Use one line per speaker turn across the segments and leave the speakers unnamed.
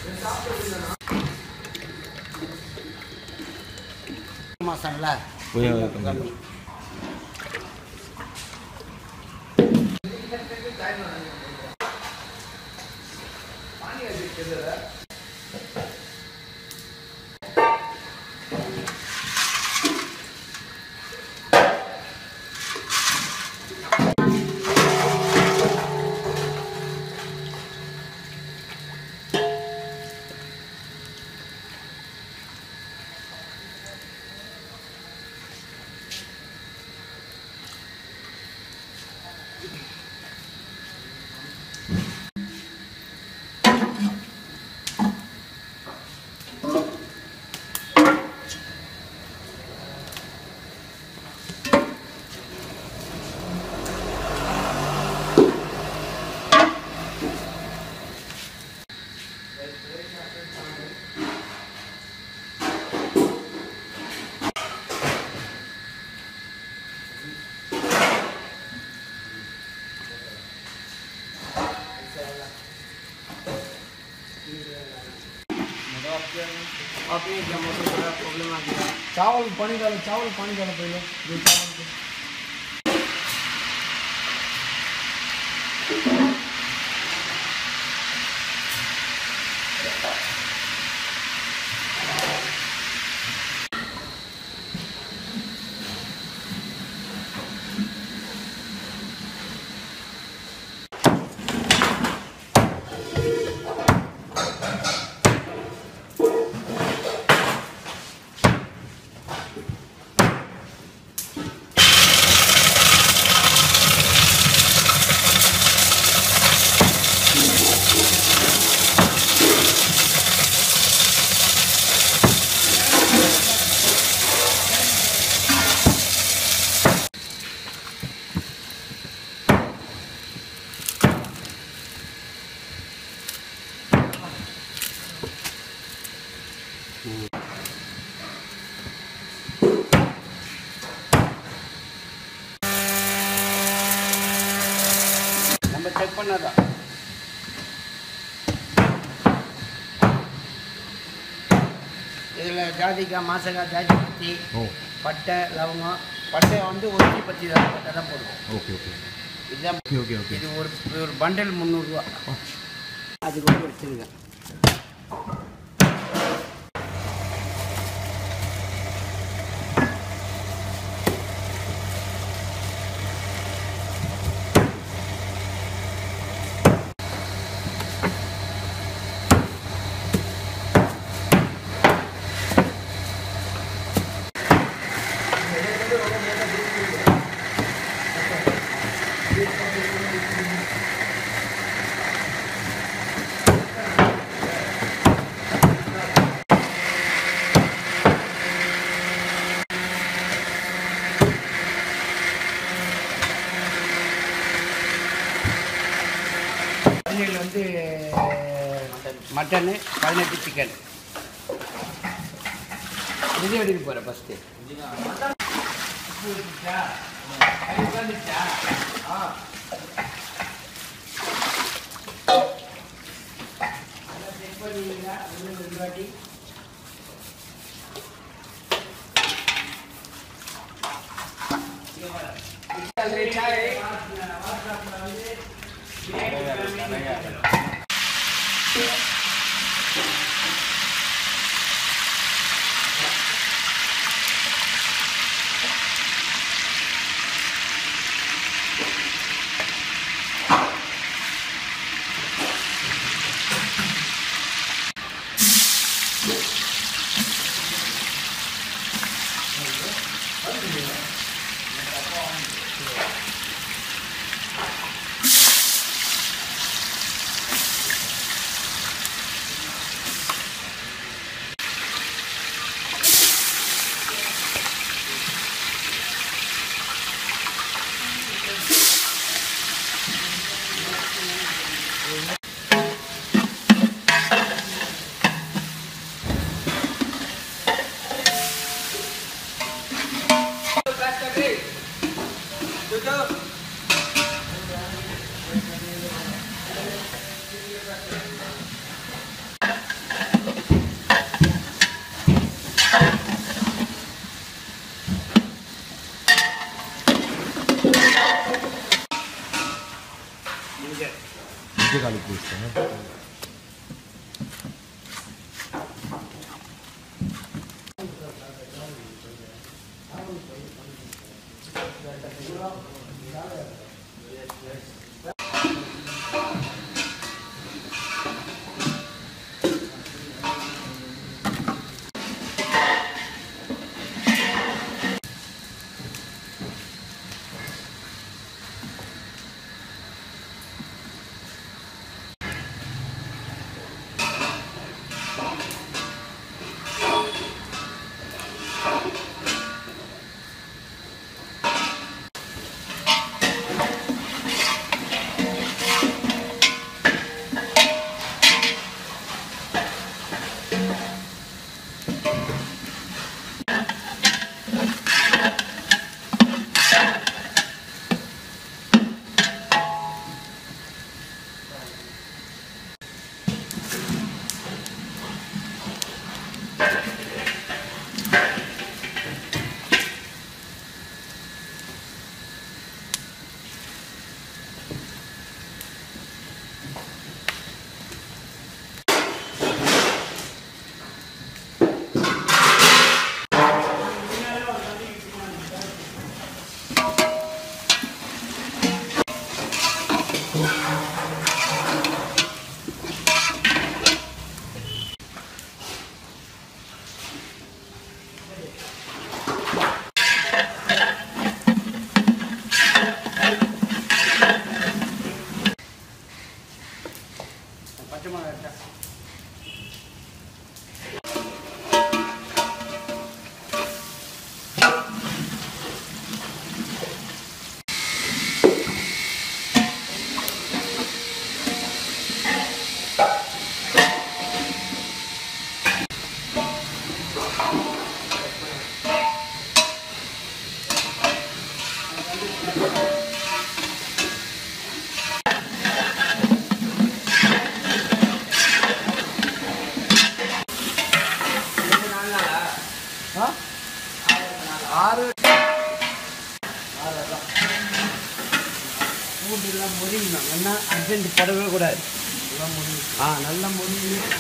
மாசம்ல
கொஞ்சம்
கம்மி आपने क्या मौसम थोड़ा प्रॉब्लम आ गया
चावल पानी डालो चावल पानी डालो पहले जो चावल के
நம்ம செக் பண்ணதான் இதில் ஜாதிக்காய் மாசக்காய் ஜாதி பத்தி
ஓ
பட்டை லவங்கம் பட்டை வந்து ஒரு பத்தி தான் பட்டை தான் போடுவோம்
ஓகே ஓகே
இதுதான்
ஓகே ஓகே ஓகே
இது ஒரு ஒரு பண்டல் முந்நூறுரூவா அது கூட வச்சுருங்க பதினேழு வந்து மட்டனு பதினெட்டு சிக்கன் இது எடுக்க போகிறேன் ஃபஸ்ட்டு
ஆ
ஆறு ஆறு பூண்டு எல்லாம் முறியணும் என்ன அர்ஜென்ட் படவே கூடாது ஆ நல்லா முறியணும்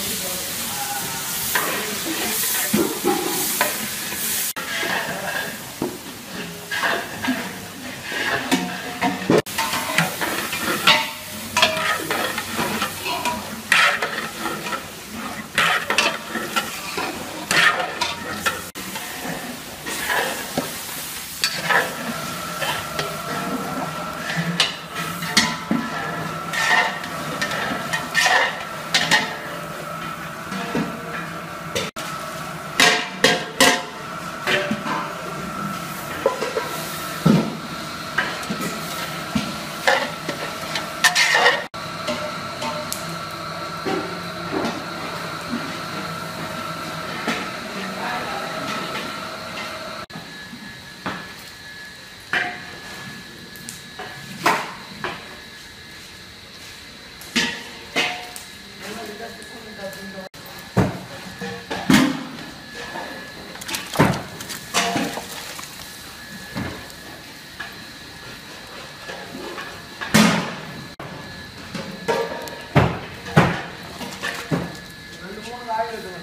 ரெண்டு மூணு காய் இருக்குங்க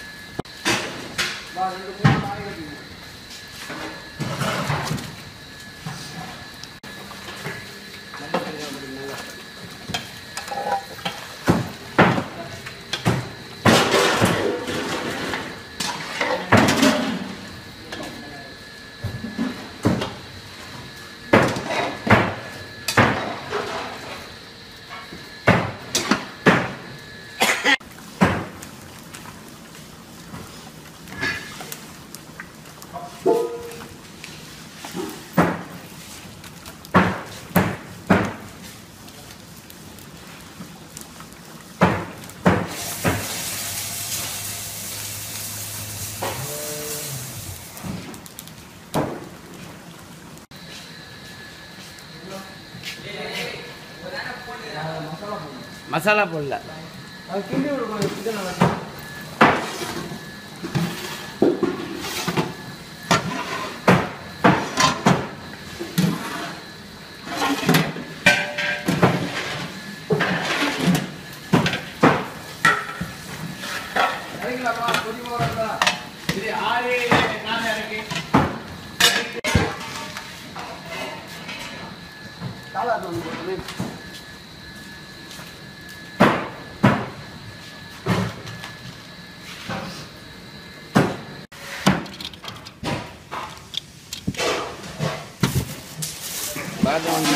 வா ரெண்டு மூணு காய் இருக்குங்க நல்லா சரியா வருது, நல்லா. மசாலா போடல
அது கிண்டி விடக்கூடாது இது நல்லா
இறங்கலாமா கொடி போகிறதா இது ஆறு நாலு இறக்கி காலாத்து ஒன்று போட்டுமே பார்த்து வந்து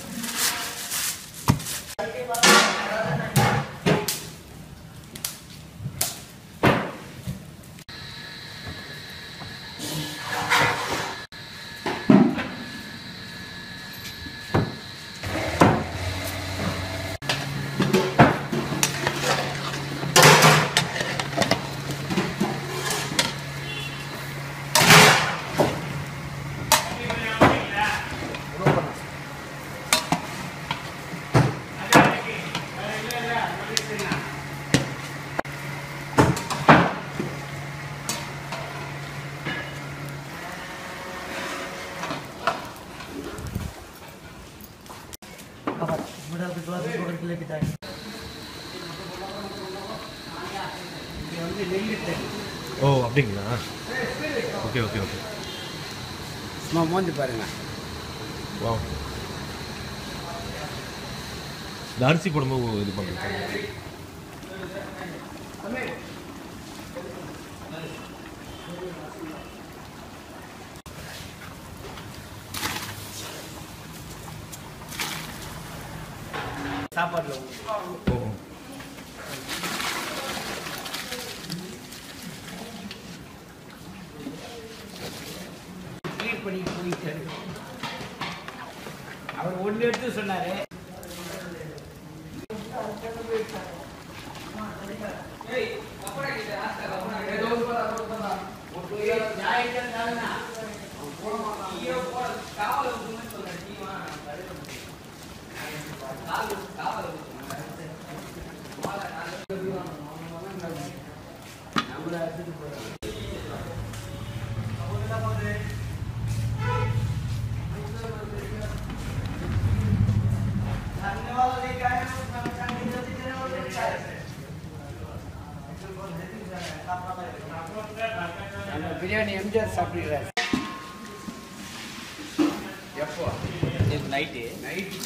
बड़ा पे क्लास पकड़ के लेके जाएंगे
இது வந்து நெல்லிட்டு
ஓ அப்படிங்களா ஓகே ஓகே ஓகே
சும்மா மோந்து பாருங்க
வா இந்த அரிசி போடும்போது இது பண்ணுறேன்
சாப்பாட்டில்
ஓ
பண்ணி போயிட்டாரு அவர் ஒன்று எடுத்து சொன்னாரு நம்ம பிரியாணி எம்ஜிஆர் சாப்பிடுறாரு எப்போ
நைட்டு
நைட்டு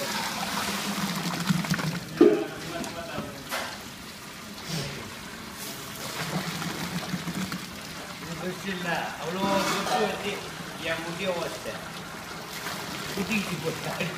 இல்லை அவ்வளோ சொத்து வச்சு என் முடிய வச்சிட்டேன் குட்டிக்கு போட்டேன்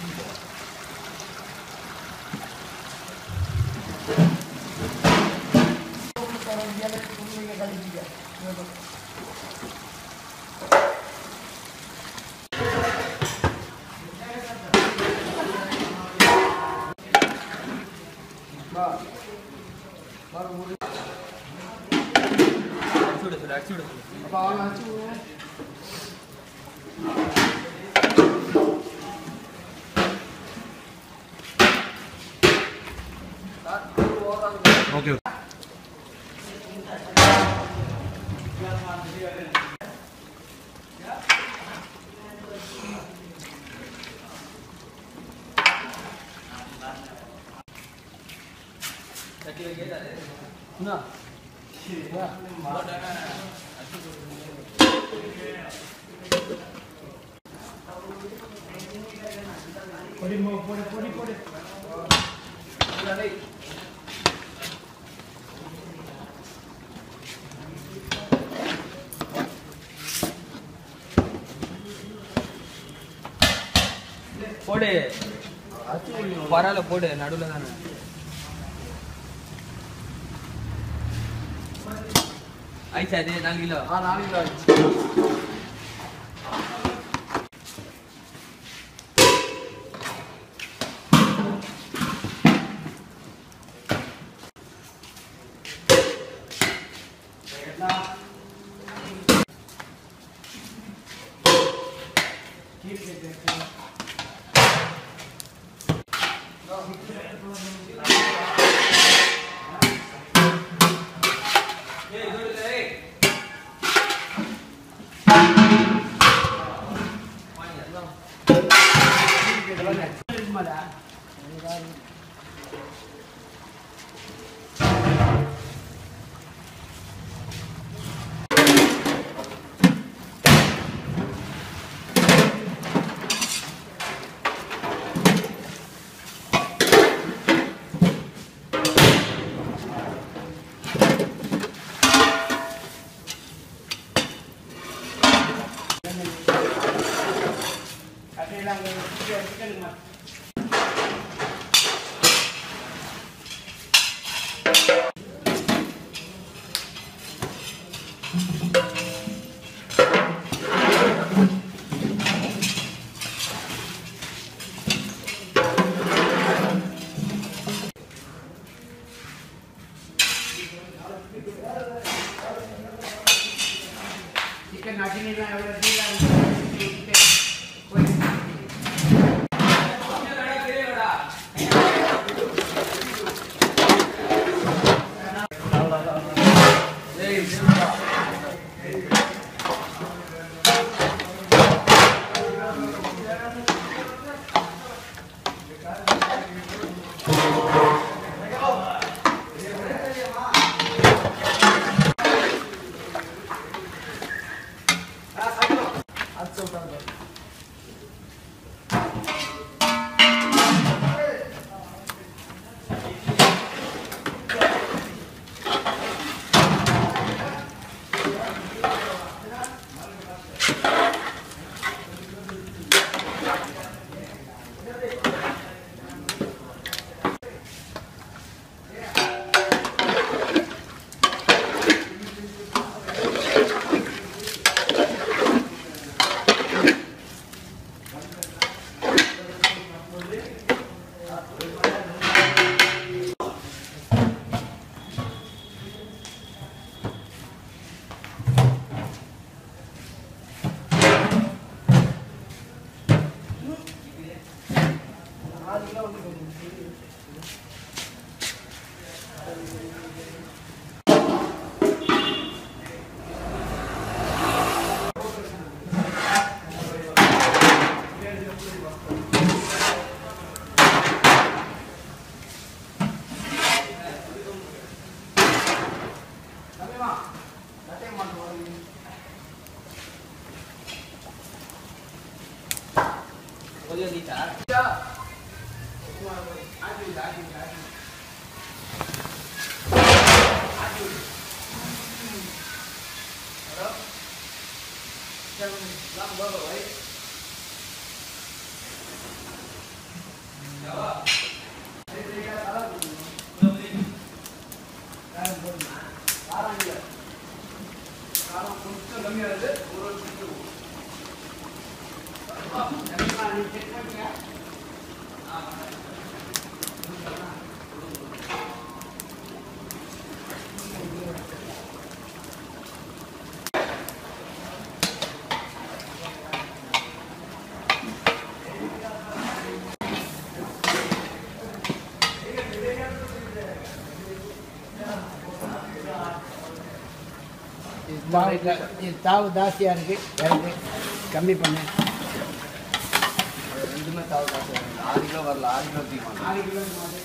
அடிச்சு விட சொல்லு அடிச்சு விட சொல்லு
ஓகே
தட்டி வைக்கிறது
என்ன பொடி மோ- பொடி பொடி பொடி
போடு பரவாயில்ல போடு நடுவில் தானே ஆயிடுச்சா அது நாலு கிலோ
ஆ நாலு கிலோ ஆச்சு இருக்குமாடா கட்டையெல்லாம் அங்கே வச்சுக்கணுமா சிக்கன் நட்டினா எவ்வளோ டீலாக போய் தாவு இது தாவு ஜாஸ்தியாக இருக்கு இறக்கு கம்மி பண்ணு
ரெண்டுமே தாவு காசு ஆறு கிலோ வரல ஆறு கிலோ தீமா
ஆறு கிலோ மாடு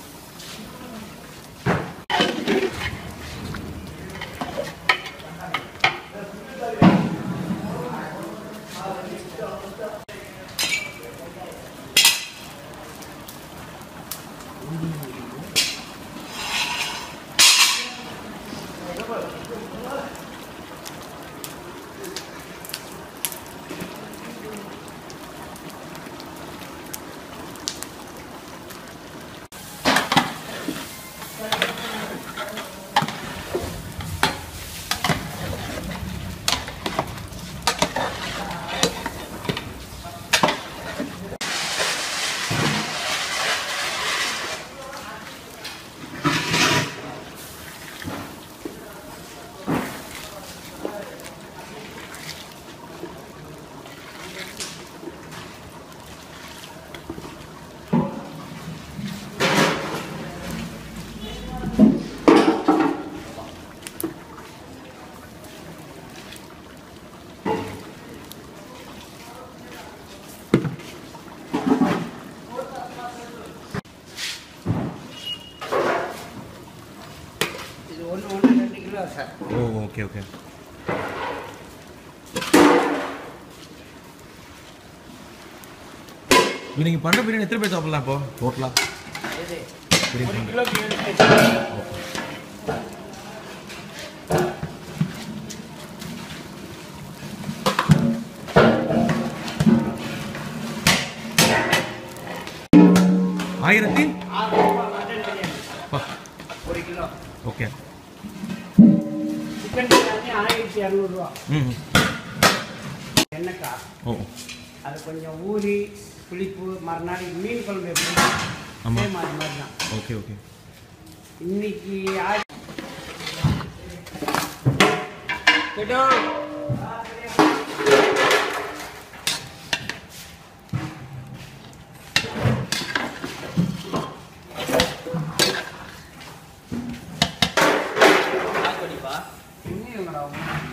இது ஒன்று ஒன்று ரெண்டு kilo sir
oh okay okay இப்போ நீங்கள் பண்ணுற பிரியாணி எத்தனை பேர் சாப்பிடலாம் இப்போ டோட்டலாக
இது
பிரியாணி
ஒரு கிலோ பிரியாணி
ஆயிரத்தி
ஆறு ரூபாய் மட்டன் பிரியாணி
பா
ஒரு கிலோ
ஓகே
சிக்கன் பிரியாணி ஆயிரத்தி இரநூறுவா
ம்
எண்ணெய்க்காய்
ஓ
அது கொஞ்சம் ஊறி புளிப்பு மறுநாளைக்கு மீன் குழம்பு எப்படி
ஆமா.
சேம் அது மாதிரி தான்
ஓகே ஓகே
இன்னைக்கு ஆ-
படிப்பா
இன்னும் எங்கடா அவன்?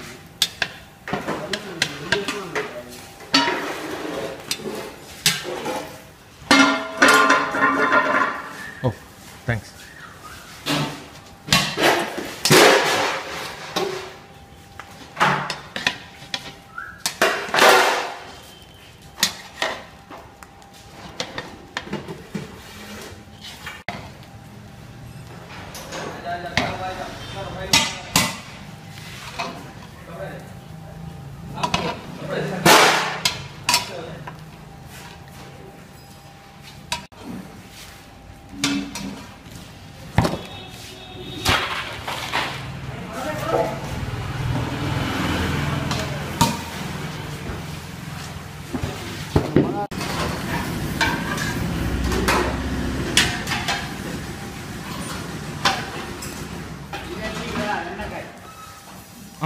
ஓ தேங்க்ஸ்
எண்ணெய்க்காய்
ஆ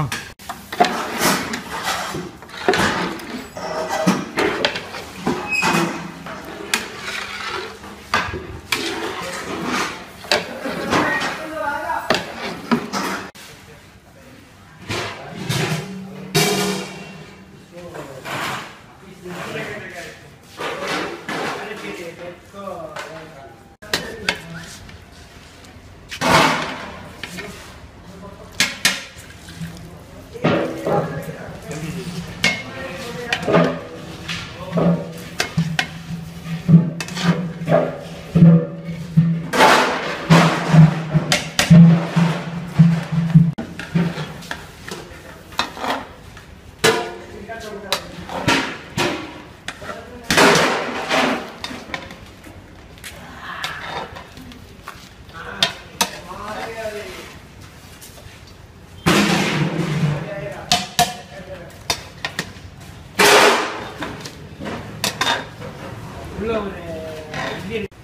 உள்ள ஒரு இது இருக்கு.